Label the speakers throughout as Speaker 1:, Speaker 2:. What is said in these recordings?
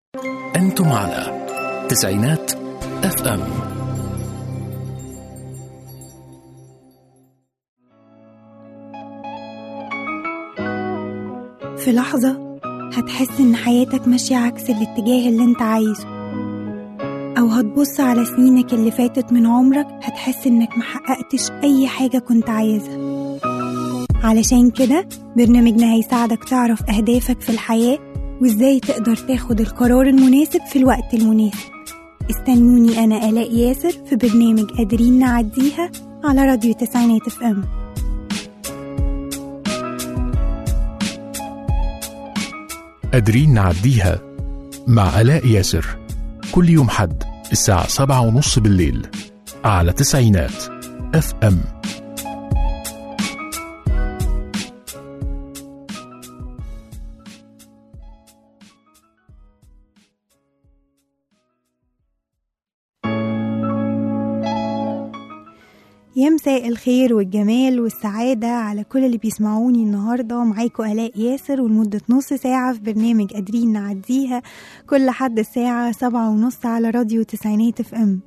Speaker 1: أنتم على تسعينات اف ام
Speaker 2: في لحظة هتحس إن حياتك ماشية عكس الاتجاه اللي انت عايزه أو هتبص على سنينك اللي فاتت من عمرك هتحس إنك محققتش أي حاجة كنت عايزها علشان كده برنامجنا هيساعدك تعرف أهدافك في الحياة وإزاي تقدر تاخد القرار المناسب في الوقت المناسب استنوني أنا آلاء ياسر في برنامج قادرين نعديها على راديو تسعينات اف ام
Speaker 1: قادرين نعديها مع آلاء ياسر كل يوم حد الساعة سبعة ونص بالليل على تسعينات اف ام
Speaker 2: يا مساء الخير والجمال والسعادة على كل اللي بيسمعوني النهاردة معاكم آلاء ياسر ولمدة نص ساعة في برنامج قادرين نعديها كل حد الساعة سبعة ونص على راديو تسعينات اف ام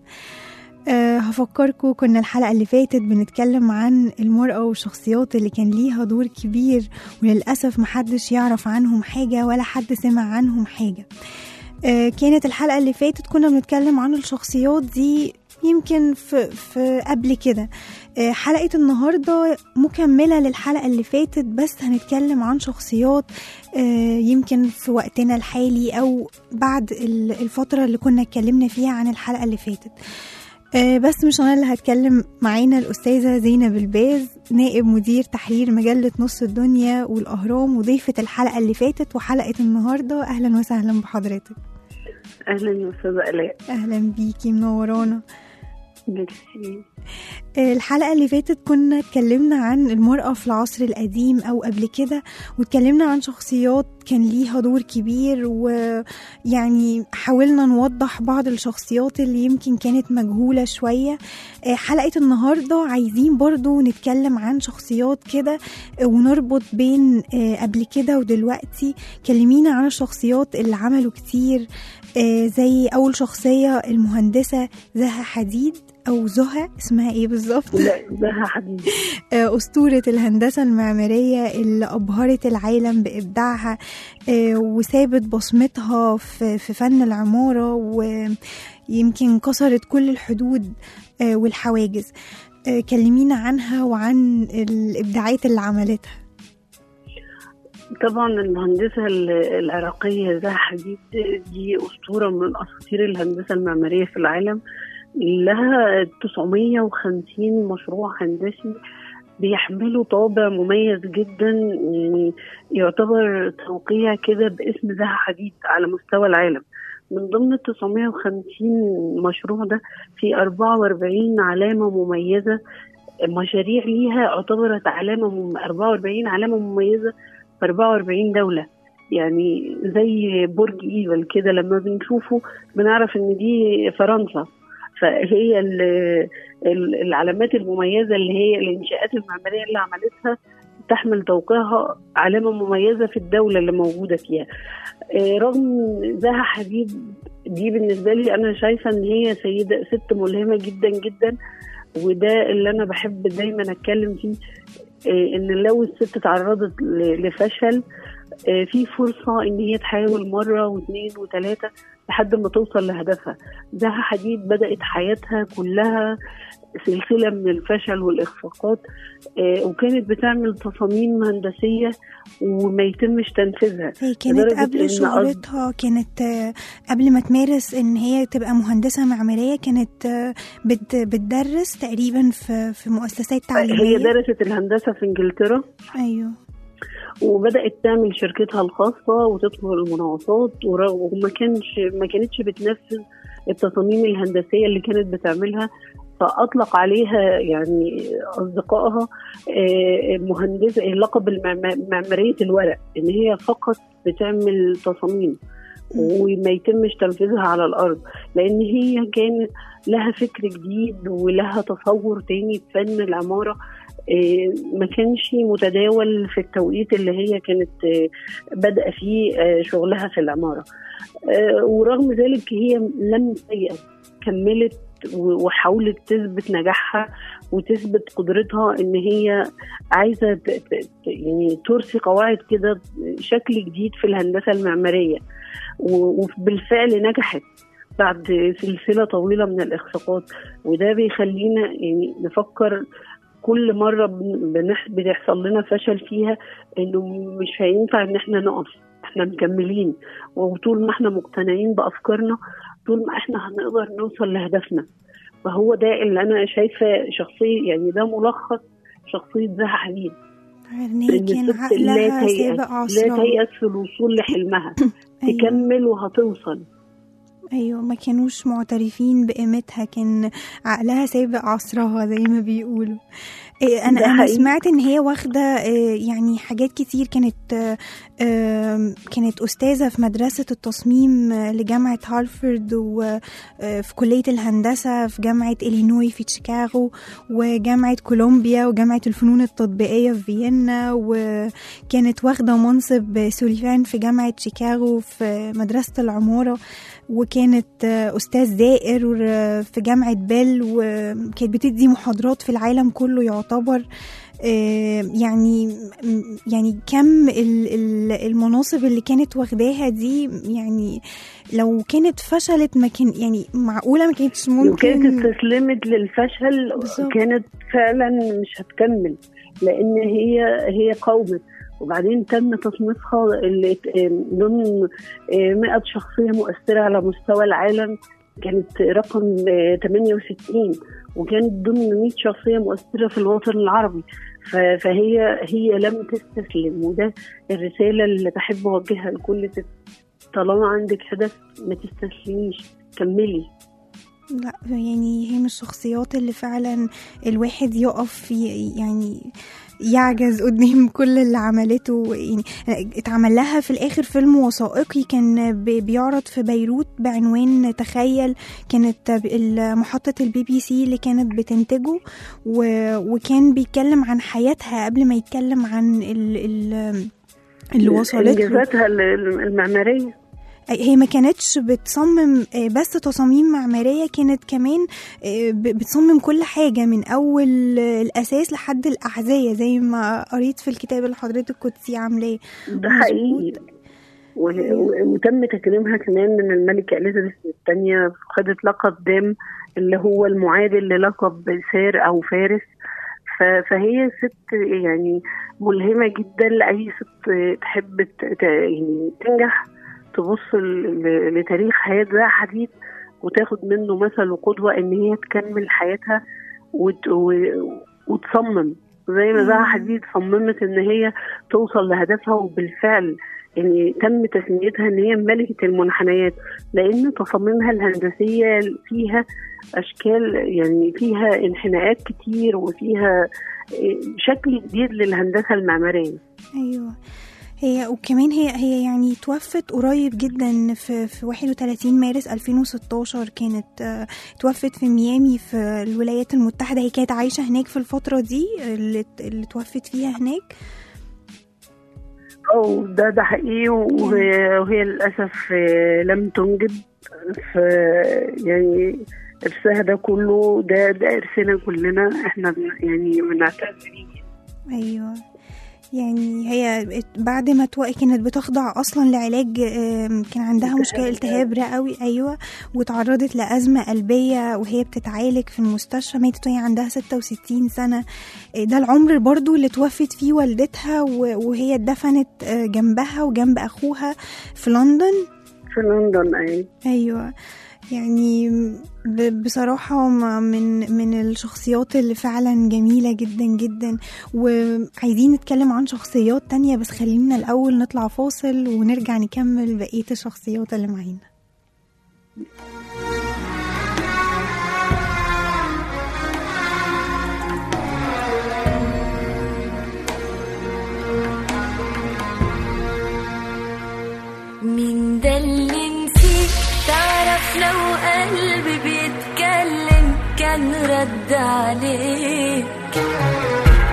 Speaker 2: أه هفكركم كنا الحلقة اللي فاتت بنتكلم عن المرأة والشخصيات اللي كان ليها دور كبير وللأسف محدش يعرف عنهم حاجة ولا حد سمع عنهم حاجة أه كانت الحلقة اللي فاتت كنا بنتكلم عن الشخصيات دي يمكن في, في قبل كده آه، حلقة النهاردة مكملة للحلقة اللي فاتت بس هنتكلم عن شخصيات آه، يمكن في وقتنا الحالي أو بعد ال- الفترة اللي كنا اتكلمنا فيها عن الحلقة اللي فاتت آه، بس مش أنا اللي هتكلم معانا الأستاذة زينب الباز نائب مدير تحرير مجلة نص الدنيا والأهرام وضيفة الحلقة اللي فاتت وحلقة النهاردة أهلا وسهلا بحضرتك
Speaker 3: اهلا يا استاذه الاء
Speaker 2: أهلا بيكي منورانا
Speaker 3: ميرسي
Speaker 2: الحلقة اللي فاتت كنا اتكلمنا عن المرأة في العصر القديم أو قبل كده واتكلمنا عن شخصيات كان ليها دور كبير ويعني حاولنا نوضح بعض الشخصيات اللي يمكن كانت مجهولة شوية آه، حلقة النهاردة عايزين برضو نتكلم عن شخصيات كده آه، ونربط بين آه، قبل كده ودلوقتي كلمينا عن الشخصيات اللي عملوا كتير آه، زي أول شخصية المهندسة زها حديد أو زها اسمها إيه بالظبط؟
Speaker 3: لا ده حديد
Speaker 2: آه، أسطورة الهندسة المعمارية اللي أبهرت العالم بإبداعها آه، وسابت بصمتها في في فن العمارة ويمكن كسرت كل الحدود آه، والحواجز آه، كلمينا عنها وعن الإبداعات اللي عملتها
Speaker 3: طبعا المهندسه ال- العراقيه زها حديد دي اسطوره من اساطير الهندسه المعماريه في العالم لها 950 مشروع هندسي بيحملوا طابع مميز جدا يعني يعتبر توقيع كده باسم زها حديد على مستوى العالم من ضمن ال 950 مشروع ده في 44 علامة مميزة مشاريع ليها اعتبرت علامة مم... 44 علامة مميزة في 44 دولة يعني زي برج ايفل كده لما بنشوفه بنعرف ان دي فرنسا فهي ال- ال- العلامات المميزة اللي هي الانشاءات المعمارية اللي عملتها تحمل توقيعها علامة مميزة في الدولة اللي موجودة فيها آه، رغم زها حديد دي بالنسبة لي أنا شايفة إن هي سيدة ست ملهمة جدا جدا وده اللي أنا بحب دايما أتكلم فيه آه، إن لو الست تعرضت ل- لفشل آه، في فرصة إن هي تحاول مرة واثنين وثلاثة لحد ما توصل لهدفها زها حديد بدأت حياتها كلها سلسلة من الفشل والإخفاقات آه، وكانت بتعمل تصاميم هندسية وما يتمش تنفيذها
Speaker 2: هي كانت
Speaker 3: لدرجة
Speaker 2: قبل
Speaker 3: إن
Speaker 2: شغلتها كانت آه، قبل ما تمارس ان هي تبقى مهندسة معمارية كانت آه، بت- بتدرس تقريبا في في مؤسسات
Speaker 3: هي
Speaker 2: تعليمية
Speaker 3: درست الهندسة في إنجلترا
Speaker 2: ايوه
Speaker 3: وبدأت تعمل شركتها الخاصة وتدخل المناقصات ور- وما كانش ما كانتش بتنفذ التصاميم الهندسية اللي كانت بتعملها فأطلق عليها يعني أصدقائها آه، مهندسة لقب المعم- معمارية الورق إن هي فقط بتعمل تصاميم وما يتمش تنفيذها على الأرض لأن هي كانت لها فكر جديد ولها تصور تاني في فن العمارة آه، ما كانش متداول في التوقيت اللي هي كانت آه، بادئه فيه آه، شغلها في العماره آه، ورغم ذلك هي لم تيأس كملت و- وحاولت تثبت نجاحها وتثبت قدرتها ان هي عايزه ت- ت- ت- يعني ترسي قواعد كده شكل جديد في الهندسه المعماريه و- وبالفعل نجحت بعد سلسله طويله من الاخفاقات وده بيخلينا يعني نفكر كل مره بن- بنح- بيحصل لنا فشل فيها انه مش هينفع ان احنا نقف احنا مكملين وطول ما احنا مقتنعين بافكارنا طول ما احنا هنقدر نوصل لهدفنا فهو ده اللي انا شايفه شخصيه يعني ده ملخص شخصيه زها حديد
Speaker 2: ان هي
Speaker 3: إن
Speaker 2: كان
Speaker 3: الست لا
Speaker 2: عقلها
Speaker 3: تيأس
Speaker 2: سابق
Speaker 3: لا
Speaker 2: عصرها
Speaker 3: تيأس في الوصول لحلمها
Speaker 2: أيوة.
Speaker 3: تكمل وهتوصل
Speaker 2: ايوه ما كانوش معترفين بقيمتها كان عقلها سابق عصرها زي ما بيقولوا إيه، انا
Speaker 3: ده
Speaker 2: انا
Speaker 3: حقيقي.
Speaker 2: سمعت ان هي واخده إيه، يعني حاجات كتير كانت آه، آم، كانت استاذه في مدرسه التصميم آه، لجامعه هارفارد وفي كليه الهندسه في جامعه الينوي في شيكاغو وجامعه كولومبيا وجامعه الفنون التطبيقيه في فيينا وكانت واخده منصب سوليفان في جامعه شيكاغو في مدرسه العماره وكانت آه، أستاذ زائر آه، في جامعة بيل وكانت بتدي محاضرات في العالم كله يعتبر آه، يعني يعني كم ال- ال- المناصب اللي كانت واخداها دي يعني لو كانت فشلت ما كان يعني معقولة ما كانتش
Speaker 3: لو كانت
Speaker 2: ممكن
Speaker 3: استسلمت للفشل
Speaker 2: بالظبط. كانت
Speaker 3: كانت فعلا مش هتكمل لان هي هي قومت وبعدين تم تصنيفها اللي ت- ضمن 100 شخصيه مؤثره على مستوى العالم كانت رقم آه، 68 وكانت ضمن 100 شخصيه مؤثره في الوطن العربي ف- فهي هي لم تستسلم وده الرساله اللي بحب اوجهها لكل ست طالما عندك هدف ما تستسلميش كملي
Speaker 2: لا يعني هي من الشخصيات اللي فعلا الواحد يقف ي- يعني يعجز قدام كل اللي عملته يعني اتعمل لها في الاخر فيلم وثائقي كان بي- بيعرض في بيروت بعنوان تخيل كانت ال- محطة البي بي سي اللي كانت بتنتجه و- وكان بيتكلم عن حياتها قبل ما يتكلم عن ال ال اللي وصلت له
Speaker 3: انجازاتها المعماريه
Speaker 2: هي ما كانتش بتصمم آه، بس تصاميم معمارية كانت كمان آه، ب- بتصمم كل حاجة من أول آه، الأساس لحد الأحذية زي ما قريت في الكتاب اللي حضرتك كنتي عاملاه
Speaker 3: ده
Speaker 2: مظبوط.
Speaker 3: حقيقي و- و- وتم تكريمها كمان من الملكة إليزابيث الثانية خدت لقب دام اللي هو المعادل للقب سار أو فارس ف- فهي ست يعني ملهمة جدا لأي ست تحب ت- ت- يعني تنجح تبص ل- ل- لتاريخ حياة زها حديد وتاخد منه مثل وقدوة إن هي تكمل حياتها وت- و- وتصمم زي ما زها
Speaker 2: مم.
Speaker 3: حديد صممت إن هي توصل لهدفها وبالفعل يعني تم تسميتها ان هي ملكه المنحنيات لان تصاميمها الهندسيه فيها اشكال يعني فيها انحناءات كتير وفيها شكل جديد للهندسه المعماريه
Speaker 2: أيوة هي وكمان هي هي يعني توفت قريب جدا في في 31 مارس 2016 كانت آه، توفت في ميامي في الولايات المتحدة هي كانت عايشة هناك في الفترة دي اللي اللي توفت فيها هناك
Speaker 3: او ده ده حقيقي وهي, وهي للاسف آه، لم تنجب ف يعني ارثها ده كله ده ده ارثنا كلنا احنا بن- يعني بنعتز بيه
Speaker 2: ايوه يعني هي بعد ما توقي كانت بتخضع اصلا لعلاج آم، كان عندها
Speaker 3: التهاب
Speaker 2: مشكله التهاب رئوي ايوه وتعرضت لازمه قلبيه وهي بتتعالج في المستشفى ماتت وهي عندها 66 سنه آه، ده العمر برضو اللي توفت فيه والدتها و- وهي اتدفنت آه، جنبها وجنب اخوها في لندن
Speaker 3: في لندن اي
Speaker 2: ايوه يعني ب- بصراحة هم من من الشخصيات اللي فعلا جميلة جدا جدا وعايزين نتكلم عن شخصيات تانية بس خلينا الأول نطلع فاصل ونرجع نكمل بقية الشخصيات اللي معانا
Speaker 4: مين ده اللي نسيت تعرف لو قلبي بيتكلم كان رد عليك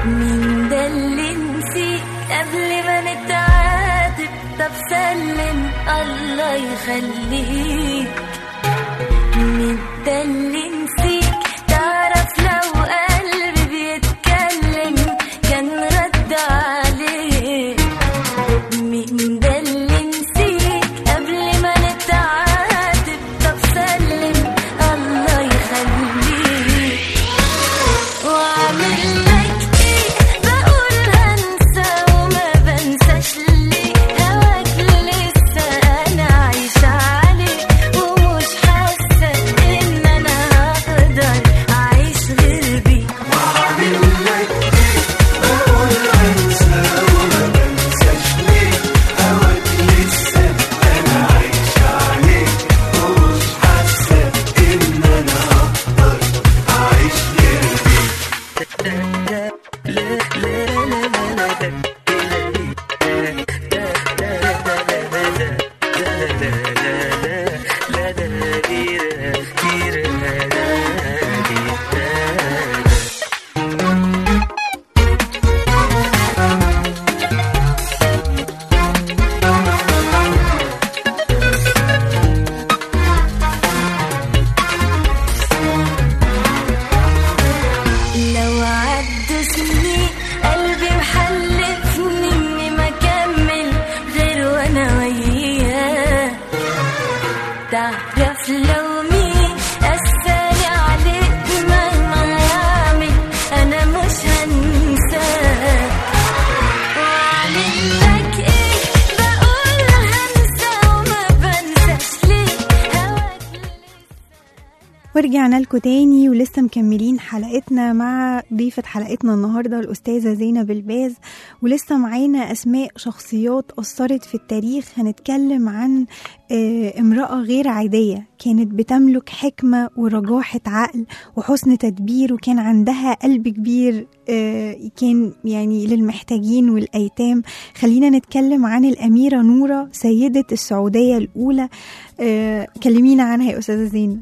Speaker 4: طب سلم الله يخليك مين ده اللي نسيك تعرف لو قلبي بيتكلم كان رد عليه مين ده اللي نسيك قبل ما نتعاتب طب سلم الله يخليك واعمل لك ايه بقول هنسى وما بنساش ليه هواك لسه انا عايشة عليه ومش حاسة ان انا هقدر اعيش غير بيه لو عدوا سنين قلبي محلفني اني ما اكمل غير وانا وياه تعرف لو مين قساني عليك مهما يعمل انا مش هنساك واعمل لك ايه بقول هنسى وما بنساش ليه هواك
Speaker 2: ورجعنا لكم تاني ولسه مكملين حلقتنا مع ضيفة حلقتنا النهاردة الأستاذة زينب الباز ولسه معانا أسماء شخصيات أثرت في التاريخ هنتكلم عن آه، امرأة غير عادية كانت بتملك حكمة ورجاحة عقل وحسن تدبير وكان عندها قلب كبير آه، كان يعني للمحتاجين والأيتام خلينا نتكلم عن الأميرة نورة سيدة السعودية الأولى آه، كلمينا عنها يا أستاذة زينب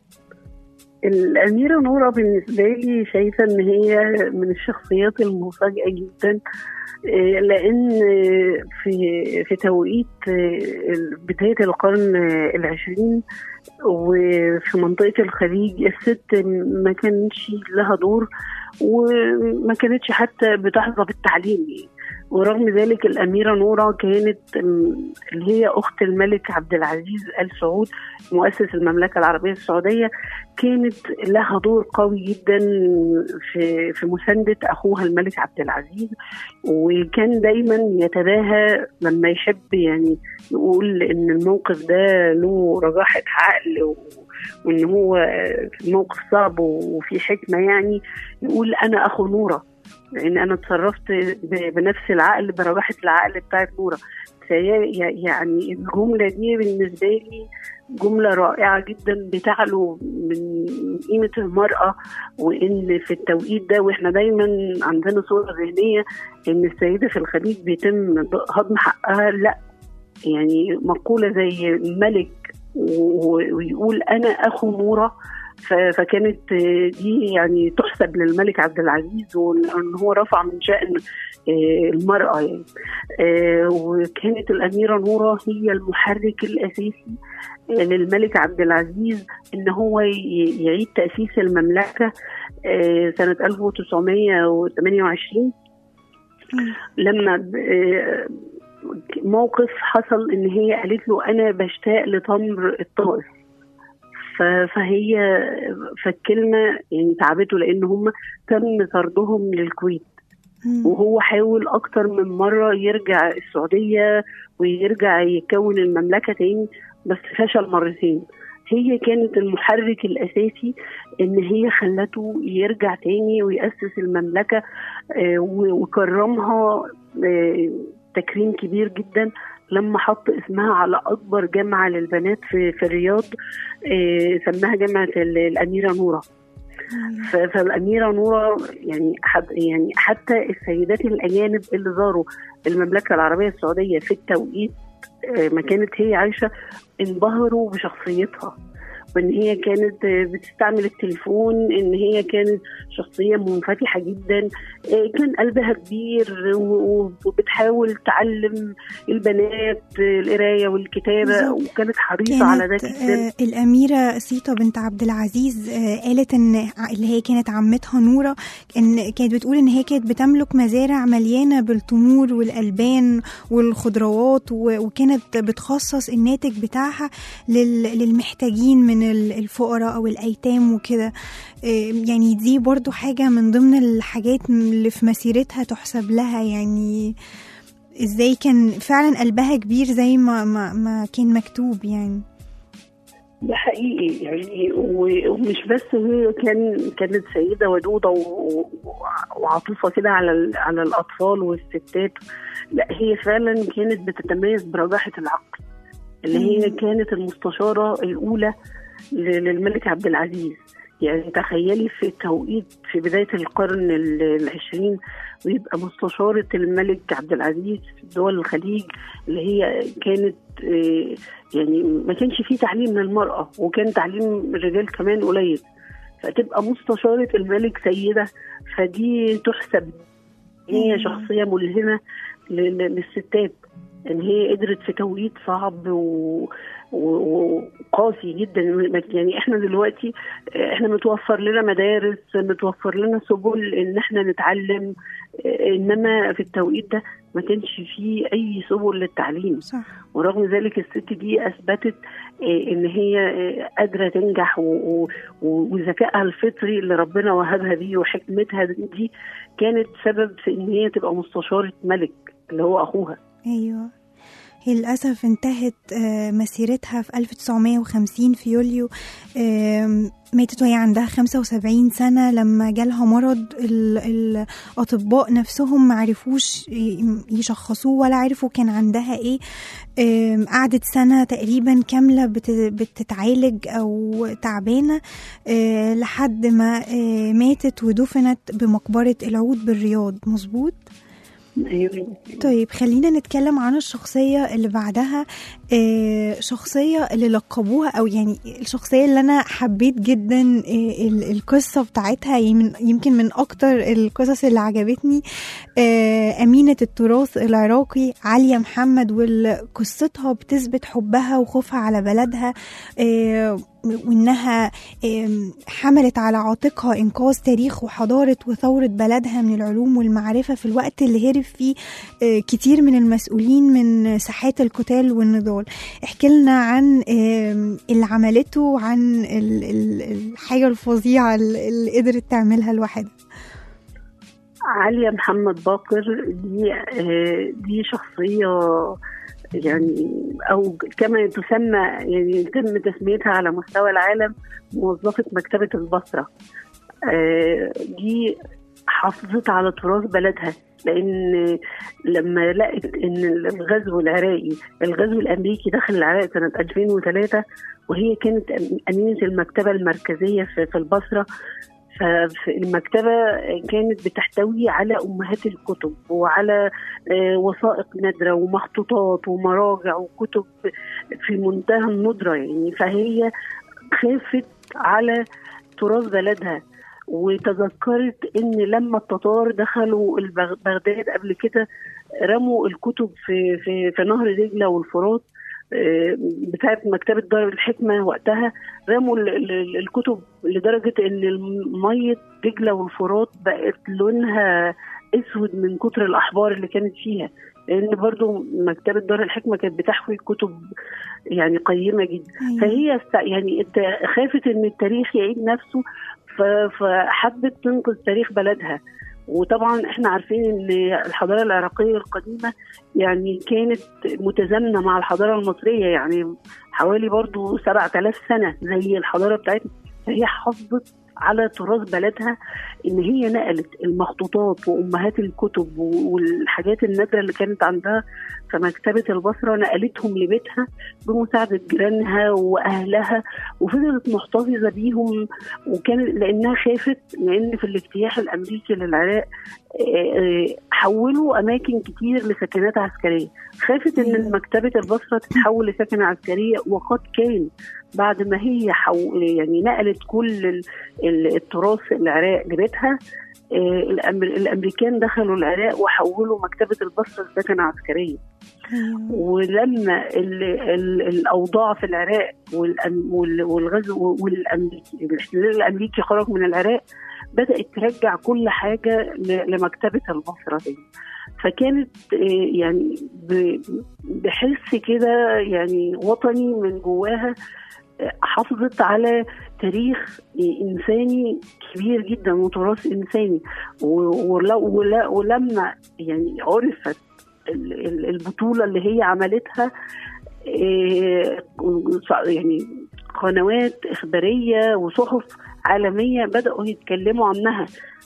Speaker 3: الأميرة نورة بالنسبة لي شايفة إن هي من الشخصيات المفاجئة جدا إيه، لأن في في توقيت إيه، بداية القرن العشرين وفي منطقة الخليج الست ما كانش لها دور وما كانتش حتى بتحظى بالتعليم يعني. ورغم ذلك الأميرة نورة كانت م، اللي هي أخت الملك عبد العزيز آل سعود مؤسس المملكة العربية السعودية كانت لها دور قوي جدا في في مساندة أخوها الملك عبد العزيز وكان دايما يتباهى لما يحب يعني يقول إن الموقف ده له رجاحة عقل و- وإن هو في موقف صعب وفي حكمة يعني يقول أنا أخو نورة لأن أنا اتصرفت ب- بنفس العقل برجاحة العقل بتاعت نورة فهي يعني الجملة دي بالنسبة لي جملة رائعة جدا بتعلو من قيمة المرأة وإن في التوقيت ده وإحنا دايما عندنا صورة ذهنية إن السيدة في الخليج بيتم هضم حقها لا يعني مقولة زي الملك و- ويقول أنا أخو نورة ف- فكانت دي يعني تحسب للملك عبد العزيز وان هو رفع من شأن آه، المرأة يعني آه، وكانت الأميرة نورة هي المحرك الأساسي آه، للملك عبد العزيز إن هو ي- يعيد تأسيس المملكة آه، سنة 1928 لما ب- آه، موقف حصل إن هي قالت له أنا بشتاق لتمر الطائف ف- فهي فالكلمة يعني تعبته لأن هم تم طردهم للكويت
Speaker 2: مم.
Speaker 3: وهو حاول أكتر من مرة يرجع السعودية ويرجع يكون المملكة تاني بس فشل مرتين هي كانت المحرك الأساسي إن هي خلته يرجع تاني ويأسس المملكة آه، و- وكرمها آه، تكريم كبير جدا لما حط اسمها على أكبر جامعة للبنات في, في الرياض آه، سماها جامعة ال- الأميرة نورة ف- فالأميرة نورة يعني حد يعني حتى السيدات الأجانب اللي زاروا المملكة العربية السعودية في التوقيت آه، ما كانت هي عايشة انبهروا بشخصيتها وان هي كانت آه، بتستعمل التليفون ان هي كانت شخصيه منفتحه جدا آه، كان قلبها كبير و- وبتحاول تعلم البنات آه، القرايه والكتابه
Speaker 2: بالظبط.
Speaker 3: وكانت حريصه على ده
Speaker 2: كانت
Speaker 3: جدا
Speaker 2: آه، الأميرة سيطة بنت عبد العزيز آه، قالت إن ع- اللي هي كانت عمتها نورة إن كانت بتقول إن هي كانت بتملك مزارع مليانة بالتمور والألبان والخضروات و- وكانت بتخصص الناتج بتاعها لل- للمحتاجين من ال- الفقراء أو الأيتام وكده آه، يعني دي برضو حاجة من ضمن الحاجات اللي في مسيرتها تحسب لها يعني ازاي كان فعلا قلبها كبير زي ما ما, ما كان مكتوب يعني
Speaker 3: ده حقيقي يعني و- ومش بس هي كان كانت سيده ودوده و- و- وعاطفه كده على ال- على الاطفال والستات لا هي فعلا كانت بتتميز برجاحه العقل اللي هي
Speaker 2: مم.
Speaker 3: كانت المستشاره الاولى ل- للملك عبد العزيز يعني تخيلي في التوقيت في بدايه القرن ال- العشرين ويبقى مستشاره الملك عبد العزيز في دول الخليج اللي هي كانت آه، يعني ما كانش فيه تعليم للمرأة وكان تعليم الرجال كمان قليل فتبقى مستشارة الملك سيدة فدي تحسب هي
Speaker 2: أيوة.
Speaker 3: شخصية ملهمة ل- ل- للستات ان هي قدرت في توقيت صعب و... و- وقاسي جدا يعني احنا دلوقتي احنا متوفر لنا مدارس متوفر لنا سبل ان احنا نتعلم انما في التوقيت ده ما كانش فيه اي سبل للتعليم
Speaker 2: صح
Speaker 3: ورغم ذلك الست دي اثبتت آه، ان هي آه، قادره تنجح و- و- و- وذكائها الفطري اللي ربنا وهبها بيه وحكمتها دي كانت سبب في ان هي تبقى مستشاره ملك اللي هو اخوها
Speaker 2: ايوه هي للأسف انتهت آه، مسيرتها في 1950 في يوليو آم، ماتت وهي عندها 75 سنة لما جالها مرض ال- الأطباء نفسهم معرفوش ي- يشخصوه ولا عرفوا كان عندها ايه آم، قعدت سنة تقريبا كاملة بت- بتتعالج أو تعبانة آه، لحد ما آه، ماتت ودفنت بمقبرة العود بالرياض مظبوط؟
Speaker 3: أيوة.
Speaker 2: طيب خلينا نتكلم عن الشخصية اللي بعدها آه، شخصية اللي لقبوها أو يعني الشخصية اللي أنا حبيت جدا آه، ال- القصة بتاعتها يمن- يمكن من أكتر القصص اللي عجبتني آه، أمينة التراث العراقي عليا محمد وقصتها بتثبت حبها وخوفها على بلدها آه، وإنها آم، حملت على عاتقها إنقاذ تاريخ وحضارة وثورة بلدها من العلوم والمعرفة في الوقت اللي هرب فيه آه، كتير من المسؤولين من ساحات القتال والنضال احكي لنا عن آم، اللي عملته وعن ال- ال- الحاجة الفظيعة اللي قدرت تعملها لوحدها
Speaker 3: عليا محمد باقر دي آه، دي شخصيه يعني او كما تسمى يعني يتم تسميتها على مستوى العالم موظفه مكتبه البصره آه، دي حافظت على تراث بلدها لان لما لقت ان الغزو العراقي الغزو الامريكي دخل العراق سنه 2003 وهي كانت امينه المكتبه المركزيه في في البصره فالمكتبة كانت بتحتوي على أمهات الكتب وعلى آه، وثائق نادرة ومخطوطات ومراجع وكتب في منتهى الندرة يعني فهي خافت على تراث بلدها وتذكرت ان لما التتار دخلوا البغ- بغداد قبل كده رموا الكتب في في في نهر دجله والفرات آه، بتاعه مكتبه دار الحكمه وقتها رموا ال- ال- الكتب لدرجه ان ميه دجله والفرات بقت لونها اسود من كتر الاحبار اللي كانت فيها لان برضو مكتبه دار الحكمه كانت بتحوي كتب يعني قيمه جدا
Speaker 2: أيوة.
Speaker 3: فهي است- يعني الت- خافت ان التاريخ يعيد نفسه ف- فحبت تنقذ تاريخ بلدها وطبعا احنا عارفين ان الحضاره العراقيه القديمه يعني كانت متزامنه مع الحضاره المصريه يعني حوالي برضو 7000 سنه زي الحضاره بتاعتنا فهي حافظت على تراث بلدها ان هي نقلت المخطوطات وامهات الكتب والحاجات النادره اللي كانت عندها فمكتبة البصرة نقلتهم لبيتها بمساعدة جيرانها وأهلها وفضلت محتفظة بيهم وكان لأنها خافت لأن في الاجتياح الأمريكي للعراق آه، آه، حولوا أماكن كتير لسكنات عسكرية خافت إن
Speaker 2: أيوة.
Speaker 3: مكتبة البصرة تتحول لسكنة عسكرية وقد كان بعد ما هي حو... يعني نقلت كل ال- ال- التراث العراق لبيتها آه، الأمر... الامريكان دخلوا العراق وحولوا مكتبه البصره لسكنه عسكريه
Speaker 2: أيوة.
Speaker 3: ولما ال... ال... الاوضاع في العراق والأم... وال... والغزو والامريكي الاحتلال الامريكي خرج من العراق بدات ترجع كل حاجه ل... لمكتبه البصره دي فكانت آه، يعني ب... بحس كده يعني وطني من جواها آه، حافظت على تاريخ انساني كبير جدا وتراث انساني و- ول- ول- ولما يعني عرفت ال- ال- البطوله اللي هي عملتها إيه، يعني قنوات اخباريه وصحف عالميه بداوا يتكلموا عنها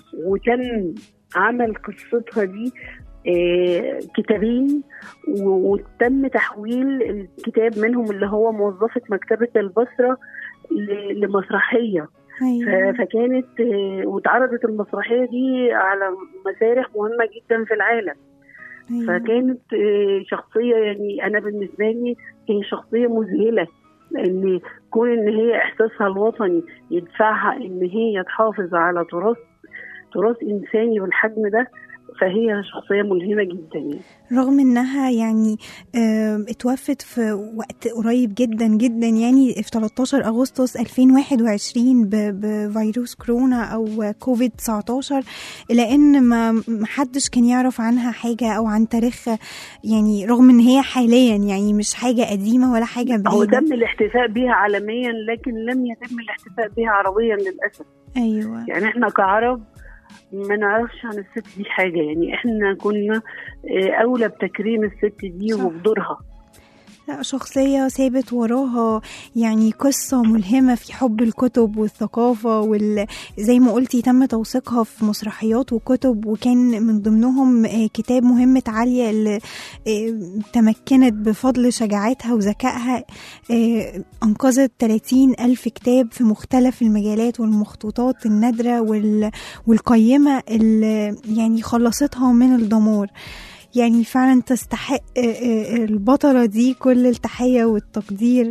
Speaker 3: وتم عمل قصتها دي إيه، كتابين و- وتم تحويل الكتاب منهم اللي هو موظفه مكتبه البصره ل- لمسرحيه
Speaker 2: أيوة.
Speaker 3: ف- فكانت آه، واتعرضت المسرحيه دي على مسارح مهمه جدا في العالم
Speaker 2: أيوة.
Speaker 3: فكانت آه، شخصيه يعني انا بالنسبه لي هي شخصيه مذهله لان كون ان هي احساسها الوطني يدفعها ان هي تحافظ على تراث تراث انساني بالحجم ده فهي شخصيه ملهمه جدا يعني.
Speaker 2: رغم انها يعني آم، اتوفت في وقت قريب جدا جدا يعني في 13 اغسطس 2021 ب- بفيروس كورونا او كوفيد 19 الا ان ما ما حدش كان يعرف عنها حاجه او عن تاريخها يعني رغم ان هي حاليا يعني مش حاجه قديمه ولا حاجه
Speaker 3: هو
Speaker 2: بعيده
Speaker 3: تم الاحتفاء بها عالميا لكن لم يتم الاحتفاء بها عربيا للاسف
Speaker 2: ايوه
Speaker 3: يعني احنا كعرب ما نعرفش عن الست دي حاجه يعني احنا كنا آه، اولى بتكريم الست دي
Speaker 2: صح.
Speaker 3: وبدورها
Speaker 2: لا شخصية سابت وراها يعني قصة ملهمة في حب الكتب والثقافة وال... زي ما قلتي تم توثيقها في مسرحيات وكتب وكان من ضمنهم آه، كتاب مهمة عالية اللي آه، تمكنت بفضل شجاعتها وذكائها آه، أنقذت 30 ألف كتاب في مختلف المجالات والمخطوطات النادرة وال... والقيمة اللي يعني خلصتها من الدمار يعني فعلا تستحق آه، آه، البطلة دي كل التحية والتقدير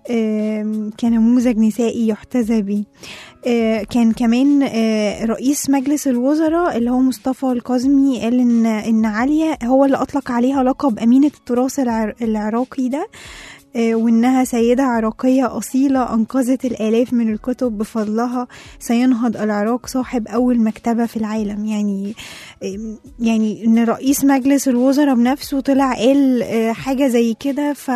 Speaker 2: آم، كنموذج نسائي يحتذى به آه، كان كمان آه، رئيس مجلس الوزراء اللي هو مصطفى الكاظمي قال ان ان عليا هو اللي اطلق عليها لقب امينه التراث العر- العراقي ده آه، وإنها سيدة عراقية أصيلة أنقذت الآلاف من الكتب بفضلها سينهض العراق صاحب أول مكتبة في العالم يعني آم، يعني إن رئيس مجلس الوزراء بنفسه طلع قال آه، حاجة زي كده ف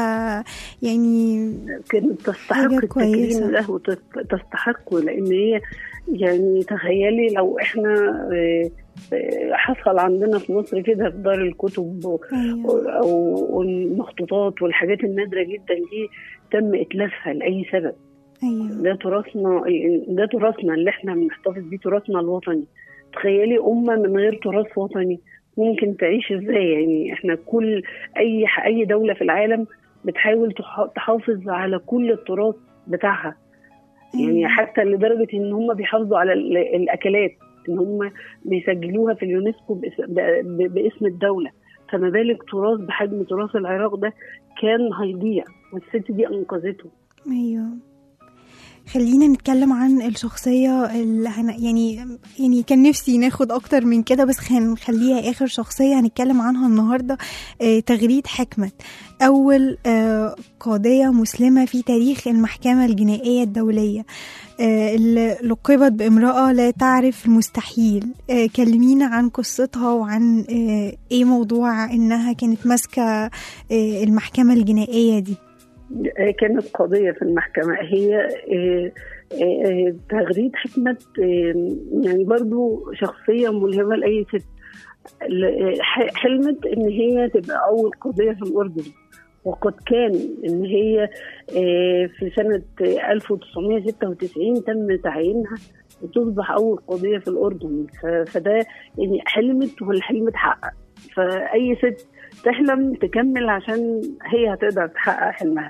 Speaker 2: يعني
Speaker 3: كانت تستحق
Speaker 2: حاجة
Speaker 3: التكريم
Speaker 2: كويسة.
Speaker 3: ده وتستحقه لان هي يعني تخيلي لو احنا آه، آه، حصل عندنا في مصر كده في دار الكتب و-
Speaker 2: أيوة.
Speaker 3: او المخطوطات والحاجات النادره جدا دي تم اتلافها لاي سبب
Speaker 2: أيوة
Speaker 3: ده تراثنا ده تراثنا اللي احنا بنحتفظ بيه تراثنا الوطني تخيلي امه من غير تراث وطني ممكن تعيش ازاي يعني احنا كل اي اي دوله في العالم بتحاول تح- تحافظ على كل التراث بتاعها يعني
Speaker 2: أيوة.
Speaker 3: حتى لدرجه ان هم بيحافظوا على ال- الاكلات ان هم بيسجلوها في اليونسكو باسم, ب- باسم الدوله فما بالك تراث بحجم تراث العراق ده كان هيضيع والست دي انقذته
Speaker 2: ايوه خلينا نتكلم عن الشخصية اللي هن... يعني يعني كان نفسي ناخد أكتر من كده بس هنخليها آخر شخصية هنتكلم عنها النهاردة آه تغريد حكمت أول آه قاضية مسلمة في تاريخ المحكمة الجنائية الدولية آه اللي لقبت بامرأة لا تعرف المستحيل آه كلمينا عن قصتها وعن آه إيه موضوع إنها كانت ماسكة آه المحكمة الجنائية دي
Speaker 3: كانت قضية في المحكمة هي آه، آه، تغريد حكمة آه، يعني برضو شخصية ملهمة لأي ست ل- ح- حلمت إن هي تبقى أول قضية في الأردن وقد كان إن هي آه، في سنة 1996 تم تعيينها وتصبح أول قضية في الأردن ف- فده يعني حلمت والحلم اتحقق فاي ست تحلم تكمل عشان هي هتقدر تحقق حلمها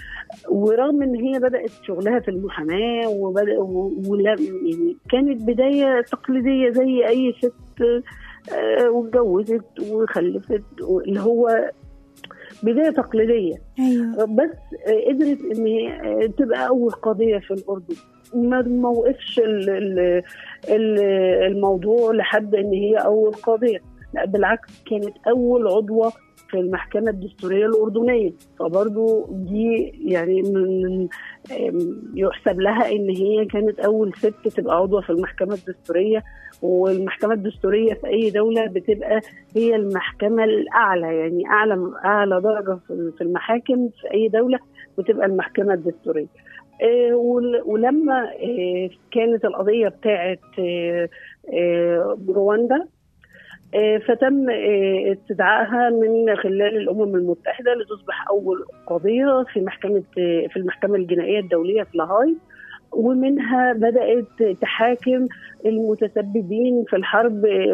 Speaker 3: ورغم ان هي بدات شغلها في المحاماه وبدأ ولا يعني كانت بدايه تقليديه زي اي ست آه، واتجوزت وخلفت اللي هو بدايه تقليديه
Speaker 2: ايوه
Speaker 3: بس آه، قدرت ان هي آه، تبقى اول قضيه في الاردن ما ما وقفش ال- ال- ال- الموضوع لحد ان هي اول قاضيه لا بالعكس كانت اول عضوه في المحكمه الدستوريه الاردنيه فبرضو دي يعني من آم، يحسب لها ان هي كانت اول ست تبقى عضوه في المحكمه الدستوريه والمحكمه الدستوريه في اي دوله بتبقى هي المحكمه الاعلى يعني اعلى اعلى درجه في في المحاكم في اي دوله بتبقى المحكمه الدستوريه آه، ول- ولما آه، كانت القضيه بتاعت آه، آه، رواندا آه، فتم آه، استدعائها من خلال الامم المتحده لتصبح اول قضيه في محكمه آه، في المحكمه الجنائيه الدوليه في لاهاي ومنها بدات تحاكم المتسببين في الحرب آه،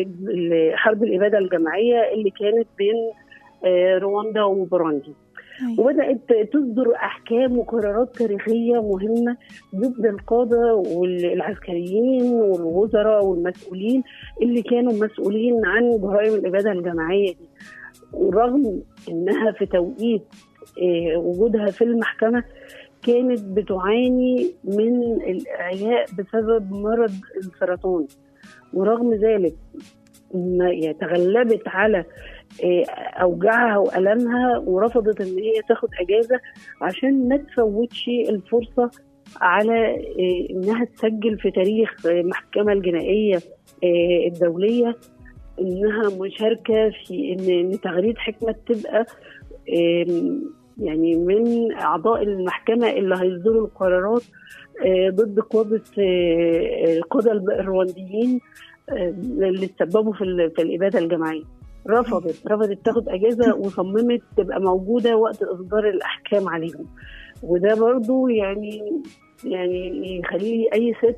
Speaker 3: وحرب الاباده الجماعيه اللي كانت بين آه، رواندا وبوروندي
Speaker 2: أيوة.
Speaker 3: وبدات تصدر احكام وقرارات تاريخيه مهمه ضد القاده والعسكريين والوزراء والمسؤولين اللي كانوا مسؤولين عن جرائم الاباده الجماعيه دي ورغم انها في توقيت آه، وجودها في المحكمه كانت بتعاني من الاعياء بسبب مرض السرطان ورغم ذلك ما يعني تغلبت على آه، اوجاعها والامها ورفضت ان هي تاخد اجازه عشان ما تفوتش الفرصه على آه، انها تسجل في تاريخ آه، المحكمه الجنائيه آه، الدوليه انها مشاركه في ان إن تغريد حكمه تبقى آم، يعني من اعضاء المحكمه اللي هيصدروا القرارات آه، ضد قاده آه، القاده الروانديين آه، اللي تسببوا في ال- في الاباده الجماعيه رفضت رفضت تاخد اجازه وصممت تبقى موجوده وقت اصدار الاحكام عليهم وده برضو يعني يعني يخلي اي ست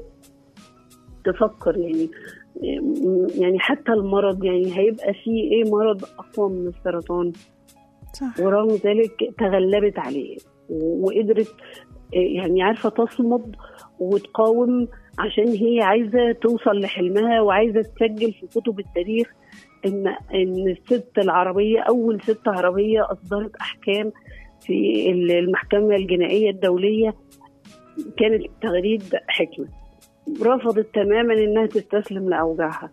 Speaker 3: تفكر يعني يعني حتى المرض يعني هيبقى فيه ايه مرض اقوى من السرطان
Speaker 2: صح
Speaker 3: ورغم ذلك تغلبت عليه وقدرت يعني عارفه تصمد وتقاوم عشان هي عايزه توصل لحلمها وعايزه تسجل في كتب التاريخ ان ان الست العربيه اول ست عربيه اصدرت احكام في المحكمه الجنائيه الدوليه كانت تغريد حكمه رفضت تماما انها تستسلم لاوجاعها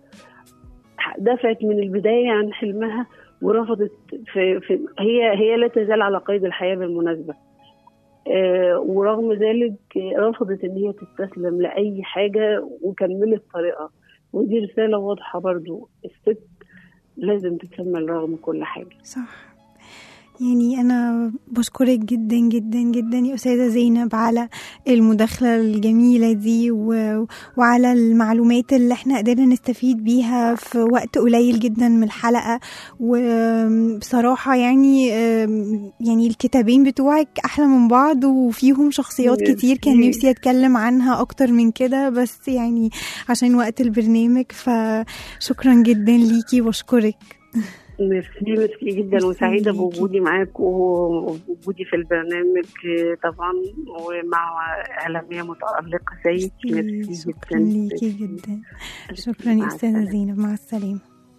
Speaker 3: دفعت من البدايه عن حلمها ورفضت في, في هي هي لا تزال على قيد الحياه بالمناسبه آه ورغم ذلك رفضت ان هي تستسلم لاي حاجه وكملت طريقها ودي رساله واضحه برضو الست لازم تكمل رغم كل حاجه
Speaker 2: صح يعني أنا بشكرك جدا جدا جدا يا أستاذة زينب على المداخلة الجميلة دي و... وعلى المعلومات اللي احنا قدرنا نستفيد بيها في وقت قليل جدا من الحلقة وبصراحة يعني آم، يعني الكتابين بتوعك أحلى من بعض وفيهم شخصيات
Speaker 3: ميرسي.
Speaker 2: كتير كان نفسي أتكلم عنها أكتر من كده بس يعني عشان وقت البرنامج فشكرا جدا ليكي واشكرك
Speaker 3: ميرسي ميرسي جدا
Speaker 2: ميرسي
Speaker 3: وسعيده
Speaker 2: ليكي.
Speaker 3: بوجودي معاك ووجودي في البرنامج طبعا ومع اعلاميه متالقه زيك ميرسي
Speaker 2: شكرا
Speaker 3: جدا
Speaker 2: ليكي جدا شكرا يا
Speaker 3: مع
Speaker 2: أستاذة
Speaker 3: السلامة.
Speaker 2: زينب مع السلامة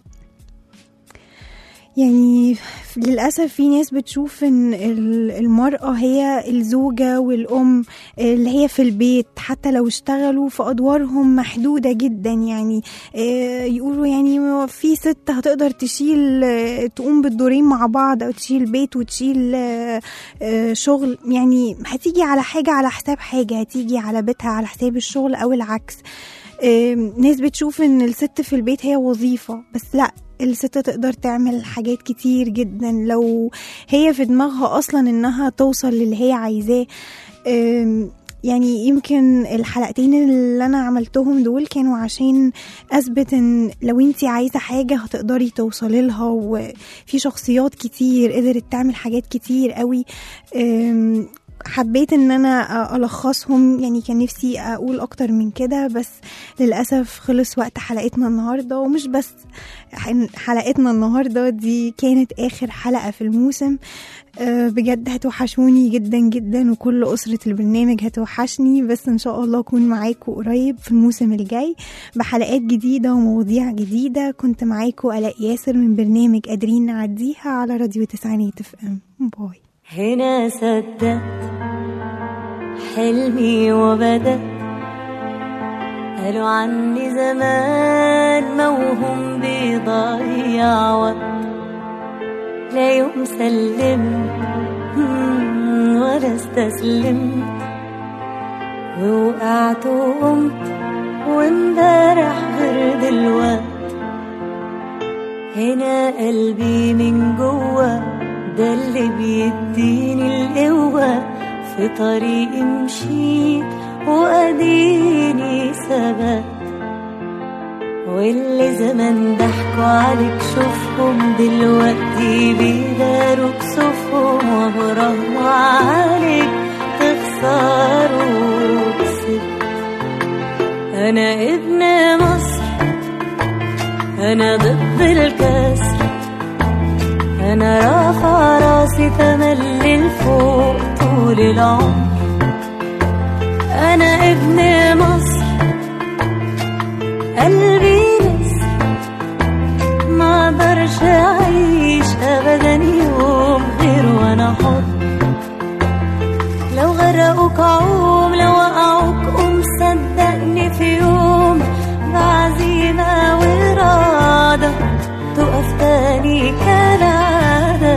Speaker 2: يعني للأسف في ناس بتشوف إن ال- المرأة هي الزوجة والأم اللي هي في البيت حتى لو اشتغلوا في أدوارهم محدودة جدا يعني آه، يقولوا يعني في ست هتقدر تشيل آه، تقوم بالدورين مع بعض أو تشيل بيت وتشيل آه، آه، شغل يعني هتيجي على حاجة على حساب حاجة هتيجي على بيتها على حساب الشغل أو العكس آم، ناس بتشوف ان الست في البيت هي وظيفة بس لا الست تقدر تعمل حاجات كتير جدا لو هي في دماغها اصلا انها توصل للي هي عايزاه آم، يعني يمكن الحلقتين اللي انا عملتهم دول كانوا عشان اثبت ان لو انتي عايزه حاجه هتقدري توصلي لها وفي شخصيات كتير قدرت تعمل حاجات كتير قوي آم، حبيت ان انا الخصهم يعني كان نفسي اقول اكتر من كده بس للاسف خلص وقت حلقتنا النهارده ومش بس حلقتنا النهارده دي كانت اخر حلقه في الموسم آه، بجد هتوحشوني جدا جدا وكل أسرة البرنامج هتوحشني بس إن شاء الله أكون معاكم قريب في الموسم الجاي بحلقات جديدة ومواضيع جديدة كنت معاكم آلاء ياسر من برنامج قادرين نعديها على راديو تسعينات اف ام باي
Speaker 4: هنا صدقت حلمي وبدأ قالوا عني زمان موهوم بيضيع وقت لا يوم سلمت مم، ولا استسلمت ووقعت وقمت وامبارح غير دلوقت هنا قلبي من جوا ده اللي بيديني القوة في طريقي مشيت وأديني ثبت واللي زمان ضحكوا عليك شوفهم دلوقتي بيداروا كسوفهم وبرغم عليك تخسروا كسبت أنا ابن مصر أنا ضد الكسر أنا رافع راسي تملي لفوق طول العمر أنا ابن مصر قلبي نسر ما اقدرش اعيش ابدا يوم غير وانا حر لو غرقوك عوم لو وقعوك قوم صدقني في يوم بعزيمة وإرادة تقف تاني كالعادة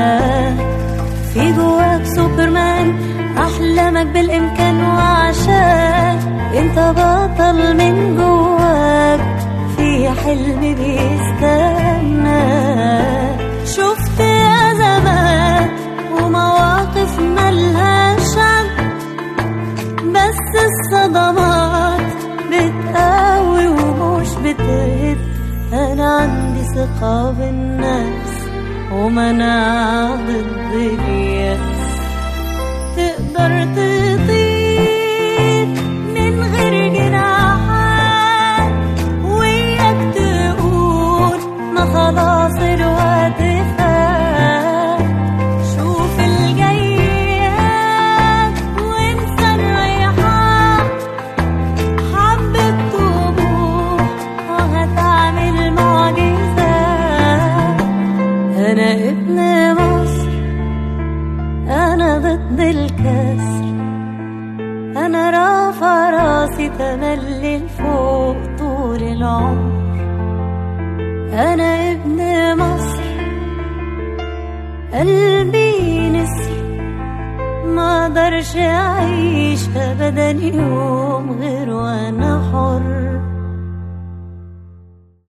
Speaker 4: في جواك سوبرمان أحلامك بالإمكان وعشان انت بطل من جواك في حلم بيستنى شفت أزمات ومواقف ملهاش عد بس الصدمات بتقوي ومش بتهد أنا عندي ثقة بالناس ومناعة ضد اليأس تقدر تطير من غير جناحات وياك تقول ما خلاص الوقت فات شوف الجايات وانسى الريحان حبة طموح وهتعمل معجزات أنا ابن مصر أنا ضد الكسر أنا رافع راسي تملي لفوق طول العمر أنا ابن مصر قلبي نسر ما اقدرش اعيش ابدا يوم غير وانا حر